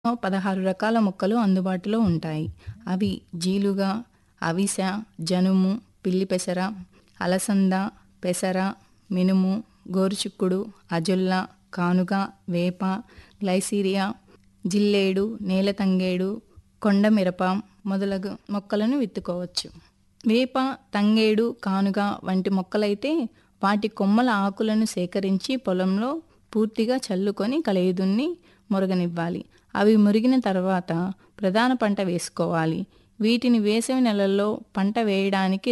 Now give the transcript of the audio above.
పదహారు రకాల మొక్కలు అందుబాటులో ఉంటాయి అవి జీలుగ అవిసె జనుము పిల్లి పెసర అలసంద పెసర మినుము గోరుచిక్కుడు అజొల్ల కానుగ వేప గ్లైసీరియా జిల్లేడు నేలతంగేడు కొండ మిరప మొదలగు మొక్కలను విత్తుకోవచ్చు వేప తంగేడు కానుగ వంటి మొక్కలైతే వాటి కొమ్మల ఆకులను సేకరించి పొలంలో పూర్తిగా చల్లుకొని కలయిదున్ని మురగనివ్వాలి అవి మురిగిన తర్వాత ప్రధాన పంట వేసుకోవాలి వీటిని వేసవి నెలల్లో పంట వేయడానికి